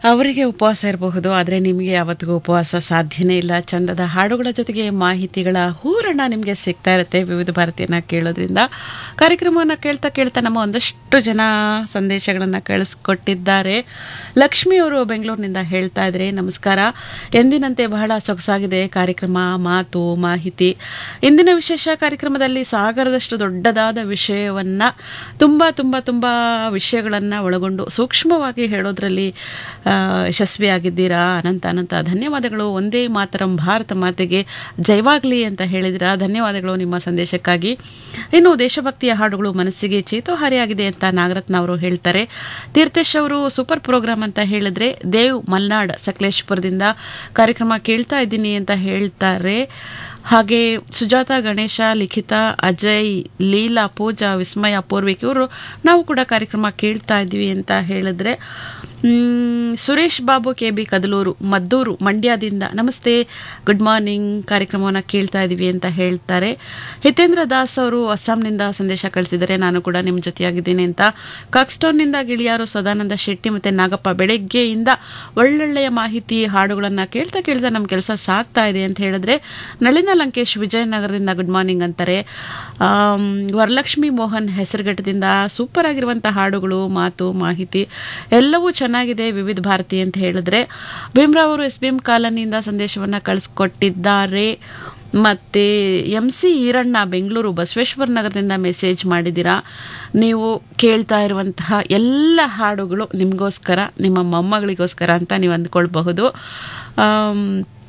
ಅವರಿಗೆ ಉಪವಾಸ ಇರಬಹುದು ಆದರೆ ನಿಮಗೆ ಯಾವತ್ತಿಗೂ ಉಪವಾಸ ಸಾಧ್ಯನೇ ಇಲ್ಲ ಚಂದದ ಹಾಡುಗಳ ಜೊತೆಗೆ ಮಾಹಿತಿಗಳ ಹೂರಣ ನಿಮಗೆ ಸಿಗ್ತಾ ಇರುತ್ತೆ ವಿವಿಧ ಭಾರತೀಯನ ಕೇಳೋದ್ರಿಂದ ಕಾರ್ಯಕ್ರಮವನ್ನು ಕೇಳ್ತಾ ಕೇಳ್ತಾ ನಮ್ಮ ಒಂದಷ್ಟು ಜನ ಸಂದೇಶಗಳನ್ನು ಕಳಿಸ್ಕೊಟ್ಟಿದ್ದಾರೆ ಲಕ್ಷ್ಮಿ ಅವರು ಬೆಂಗಳೂರಿನಿಂದ ಹೇಳ್ತಾ ಇದ್ರೆ ನಮಸ್ಕಾರ ಎಂದಿನಂತೆ ಬಹಳ ಸೊಗಸಾಗಿದೆ ಕಾರ್ಯಕ್ರಮ ಮಾತು ಮಾಹಿತಿ ಇಂದಿನ ವಿಶೇಷ ಕಾರ್ಯಕ್ರಮದಲ್ಲಿ ಸಾಗರದಷ್ಟು ದೊಡ್ಡದಾದ ವಿಷಯವನ್ನು ತುಂಬ ತುಂಬ ತುಂಬ ವಿಷಯಗಳನ್ನು ಒಳಗೊಂಡು ಸೂಕ್ಷ್ಮವಾಗಿ ಹೇಳೋದ್ರಲ್ಲಿ ಆ, ಯಶಸ್ವಿಯಾಗಿದ್ದೀರಾ ಅನಂತ ಅನಂತ ಧನ್ಯವಾದಗಳು ಒಂದೇ ಮಾತರಂ ಭಾರತ ಮಾತೆಗೆ ಜೈವಾಗ್ಲಿ ಅಂತ ಹೇಳಿದಿರಾ ಧನ್ಯವಾದಗಳು ನಿಮ್ಮ ಸಂದೇಶಕ್ಕಾಗಿ ಇನ್ನು ದೇಶಭಕ್ತಿಯ ಹಾಡುಗಳು ಮನಸ್ಸಿಗೆ ಚೇತೋಹಾರಿಯಾಗಿದೆ ಅಂತ ನಾಗರತ್ನ ಅವರು ಹೇಳ್ತಾರೆ ತೀರ್ಥೇಶ್ ಅವರು ಸೂಪರ್ ಪ್ರೋಗ್ರಾಮ್ ಅಂತ ಹೇಳಿದ್ರೆ ದೇವ್ ಮಲ್ನಾಡ್ ಸಕಲೇಶ್ಪುರದಿಂದ ಕಾರ್ಯಕ್ರಮ ಕೇಳ್ತಾ ಇದ್ದೀನಿ ಅಂತ ಹೇಳ್ತಾರೆ ಹಾಗೆ ಸುಜಾತ ಗಣೇಶ ಲಿಖಿತ ಅಜಯ್ ಲೀಲಾ ಪೂಜಾ ವಿಸ್ಮಯ ಪೂರ್ವಿಕ್ ಇವರು ನಾವು ಕೂಡ ಕಾರ್ಯಕ್ರಮ ಕೇಳ್ತಾ ಇದ್ವಿ ಅಂತ ಹೇಳಿದ್ರೆ ಮ್, ಸುರೇಶ್ ಬಾಬು ಕೆ ಬಿ ಕದಲೂರು ಮದ್ದೂರು ಮಂಡ್ಯದಿಂದ ನಮಸ್ತೆ ಗುಡ್ ಮಾರ್ನಿಂಗ್ ಕಾರ್ಯಕ್ರಮವನ್ನು ಕೇಳ್ತಾ ಇದ್ದೀವಿ ಅಂತ ಹೇಳ್ತಾರೆ ಹಿತೇಂದ್ರ ದಾಸ್ ಅವರು ಅಸ್ಸಾಂನಿಂದ ಸಂದೇಶ ಕಳಿಸಿದರೆ ನಾನು ಕೂಡ ನಿಮ್ಮ ಜೊತೆಯಾಗಿದ್ದೀನಿ ಅಂತ ಕಾಕ್ಸ್ಟೋನ್ನಿಂದ ಗಿಳಿಯಾರು ಸದಾನಂದ ಶೆಟ್ಟಿ ಮತ್ತು ನಾಗಪ್ಪ ಬೆಳಗ್ಗೆಯಿಂದ ಒಳ್ಳೊಳ್ಳೆಯ ಮಾಹಿತಿ ಹಾಡುಗಳನ್ನು ಕೇಳ್ತಾ ಕೇಳ್ತಾ ನಮ್ಮ ಕೆಲಸ ಸಾಗ್ತಾ ಇದೆ ಅಂತ ಹೇಳಿದ್ರೆ ನಳಿನ ಲಂಕೇಶ್ ವಿಜಯನಗರದಿಂದ ಗುಡ್ ಮಾರ್ನಿಂಗ್ ಅಂತಾರೆ ಆಮ್, ವರಲಕ್ಷ್ಮಿ ಮೋಹನ್ ಹೆಸರುಘಟ್ಟದಿಂದ ಸೂಪರ್ ಆಗಿರುವಂಥ ಹಾಡುಗಳು ಮಾತು ಮಾಹಿತಿ ಎಲ್ಲವೂ ಚೆನ್ನಾಗಿದೆ ವಿವಿಧ ಭಾರತಿ ಅಂತ ಹೇಳಿದ್ರೆ ಭೀಮ್ರಾವ್ ಅವರು ಎಸ್ ಬಿ ಎಂ ಕಾಲನಿಯಿಂದ ಸಂದೇಶವನ್ನು ಕಳಿಸ್ಕೊಟ್ಟಿದ್ದಾರೆ ಮತ್ತು ಎಂ ಸಿ ಈರಣ್ಣ ಬೆಂಗಳೂರು ಬಸವೇಶ್ವರ ನಗರದಿಂದ ಮೆಸೇಜ್ ಮಾಡಿದ್ದೀರಾ ನೀವು ಕೇಳ್ತಾ ಇರುವಂತಹ ಎಲ್ಲ ಹಾಡುಗಳು ನಿಮಗೋಸ್ಕರ ನಿಮ್ಮ ಮೊಮ್ಮಗಳಿಗೋಸ್ಕರ ಅಂತ ನೀವು ಅಂದ್ಕೊಳ್ಬಹುದು ಆಮ್,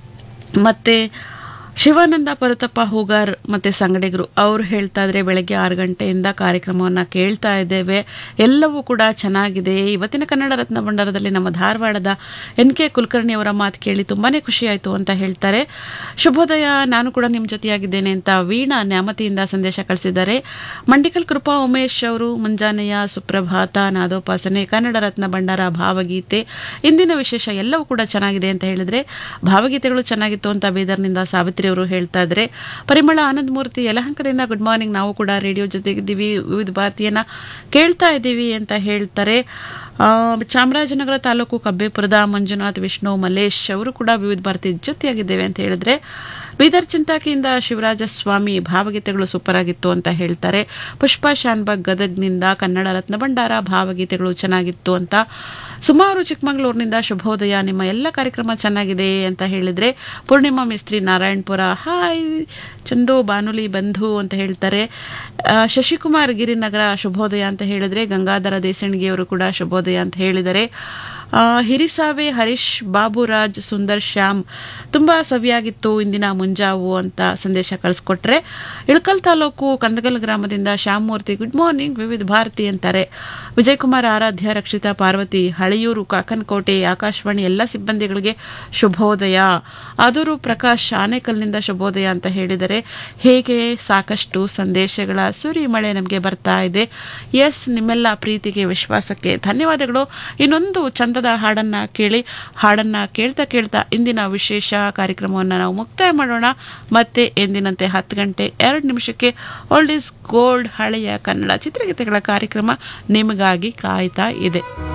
ಮತ್ತೆ ಶಿವಾನಂದ ಪರತಪ್ಪ ಹೂಗಾರ್ ಮತ್ತು ಸಂಗಡಿಗರು ಅವ್ರು ಹೇಳ್ತಾ ಇದ್ರೆ ಬೆಳಗ್ಗೆ ಆರು ಗಂಟೆಯಿಂದ ಕಾರ್ಯಕ್ರಮವನ್ನು ಕೇಳ್ತಾ ಇದ್ದೇವೆ ಎಲ್ಲವೂ ಕೂಡ ಚೆನ್ನಾಗಿದೆ ಇವತ್ತಿನ ಕನ್ನಡ ರತ್ನ ಭಂಡಾರದಲ್ಲಿ ನಮ್ಮ ಧಾರವಾಡದ ಎನ್ ಕೆ ಕುಲಕರ್ಣಿ ಅವರ ಮಾತು ಕೇಳಿ ತುಂಬಾ ಖುಷಿಯಾಯಿತು ಅಂತ ಹೇಳ್ತಾರೆ ಶುಭೋದಯ ನಾನು ಕೂಡ ನಿಮ್ಮ ಜೊತೆಯಾಗಿದ್ದೇನೆ ಅಂತ ವೀಣಾ ನ್ಯಾಮತಿಯಿಂದ ಸಂದೇಶ ಕಳಿಸಿದ್ದಾರೆ ಮಂಡಿಕಲ್ ಕೃಪಾ ಉಮೇಶ್ ಅವರು ಮುಂಜಾನೆಯ ಸುಪ್ರಭಾತ ನಾದೋಪಾಸನೆ ಕನ್ನಡ ರತ್ನ ಭಂಡಾರ ಭಾವಗೀತೆ ಇಂದಿನ ವಿಶೇಷ ಎಲ್ಲವೂ ಕೂಡ ಚೆನ್ನಾಗಿದೆ ಅಂತ ಹೇಳಿದ್ರೆ ಭಾವಗೀತೆಗಳು ಚೆನ್ನಾಗಿತ್ತು ಅಂತ ಬೀದರ್ನಿಂದ ಸಾವಿತ್ರಿ ಅವರು ಹೇಳ್ತಾ ಇದ್ದಾರೆ ಪರಿಮಳ ಆನಂದ್ ಮೂರ್ತಿ ಯಲಹಂಕದಿಂದ ಗುಡ್ ಮಾರ್ನಿಂಗ್ ನಾವು ಕೂಡ ರೇಡಿಯೋ ಜೊತೆಗಿದ್ದೀವಿ ವಿವಿಧ ಭಾರತೀಯನ ಕೇಳ್ತಾ ಇದ್ದೀವಿ ಅಂತ ಹೇಳ್ತಾರೆ ಆ, ಚಾಮರಾಜನಗರ ತಾಲೂಕು ಕಬ್ಬೇಪುರದ ಮಂಜುನಾಥ್ ವಿಷ್ಣು ಮಲ್ಲೇಶ್ ಅವರು ಕೂಡ ವಿವಿಧ ಭಾರತಿ ಜೊತೆಯಾಗಿದ್ದೇವೆ ಅಂತ ಹೇಳಿದ್ರೆ ಬೀದರ್ ಚಿಂತಾಕಿಯಿಂದ ಶಿವರಾಜ ಸ್ವಾಮಿ ಭಾವಗೀತೆಗಳು ಸೂಪರ್ ಆಗಿತ್ತು ಅಂತ ಹೇಳ್ತಾರೆ ಪುಷ್ಪಾ ಶಾನ್ಬಾಗ್ ಗದಗ್ನಿಂದ ಕನ್ನಡ ರತ್ನ ಭಂಡಾರ ಭಾವಗೀತೆಗಳು ಚೆನ್ನಾಗಿತ್ತು ಅಂತ ಸುಮಾರು ಚಿಕ್ಕಮಗಳೂರಿನಿಂದ ಶುಭೋದಯ ನಿಮ್ಮ ಎಲ್ಲ ಕಾರ್ಯಕ್ರಮ ಚೆನ್ನಾಗಿದೆ ಅಂತ ಹೇಳಿದ್ರೆ ಪೂರ್ಣಿಮಾ ಮಿಸ್ತ್ರಿ ನಾರಾಯಣಪುರ ಹಾಯ್ ಚಂದು ಬಾನುಲಿ ಬಂಧು ಅಂತ ಹೇಳ್ತಾರೆ ಆ, ಶಶಿಕುಮಾರ್ ಗಿರಿನಗರ ಶುಭೋದಯ ಅಂತ ಹೇಳಿದ್ರೆ ಗಂಗಾಧರ ದೇಸಣಿಗೆಯವರು ಕೂಡ ಶುಭೋದಯ ಅಂತ ಹೇಳಿದರೆ ಆ, ಹಿರಿಸಾವೆ ಹರೀಶ್ ಬಾಬುರಾಜ್ ಸುಂದರ್ ಶ್ಯಾಮ್ ತುಂಬ ಸವಿಯಾಗಿತ್ತು ಇಂದಿನ ಮುಂಜಾವು ಅಂತ ಸಂದೇಶ ಕಳಿಸ್ಕೊಟ್ರೆ ಇಳಕಲ್ ತಾಲೂಕು ಕಂದಗಲ್ ಗ್ರಾಮದಿಂದ ಶ್ಯಾಮಮೂರ್ತಿ ಗುಡ್ ಮಾರ್ನಿಂಗ್ ವಿವಿಧ ಭಾರತಿ ಅಂತಾರೆ ವಿಜಯಕುಮಾರ್ ಆರಾಧ್ಯ ರಕ್ಷಿತಾ ಪಾರ್ವತಿ ಹಳೆಯೂರು ಕಾಕನಕೋಟೆ ಆಕಾಶವಾಣಿ ಎಲ್ಲ ಸಿಬ್ಬಂದಿಗಳಿಗೆ ಶುಭೋದಯ ಆದೂರು ಪ್ರಕಾಶ್ ಆನೇಕಲ್ನಿಂದ ಶುಭೋದಯ ಅಂತ ಹೇಳಿದರೆ ಹೇಗೆ ಸಾಕಷ್ಟು ಸಂದೇಶಗಳ ಸುರಿಮಳೆ ನಮಗೆ ಬರ್ತಾ ಇದೆ ಎಸ್ ನಿಮ್ಮೆಲ್ಲ ಪ್ರೀತಿಗೆ ವಿಶ್ವಾಸಕ್ಕೆ ಧನ್ಯವಾದಗಳು ಇನ್ನೊಂದು ಚಂದದ ಹಾಡನ್ನ ಕೇಳಿ ಹಾಡನ್ನ ಕೇಳ್ತಾ ಕೇಳ್ತಾ ಇಂದಿನ ವಿಶೇಷ ಕಾರ್ಯಕ್ರಮವನ್ನು ನಾವು ಮುಕ್ತಾಯ ಮಾಡೋಣ ಮತ್ತೆ ಎಂದಿನಂತೆ ಹತ್ತು ಗಂಟೆ ಎರಡು ನಿಮಿಷಕ್ಕೆ ಓಲ್ಡ್ ಇಸ್ ಗೋಲ್ಡ್ ಹಳೆಯ ಕನ್ನಡ ಚಿತ್ರಗೀತೆಗಳ ಕಾರ್ಯಕ್ರಮ ನಿಮಗಾಗಿ ಕಾಯ್ತಾ ಇದೆ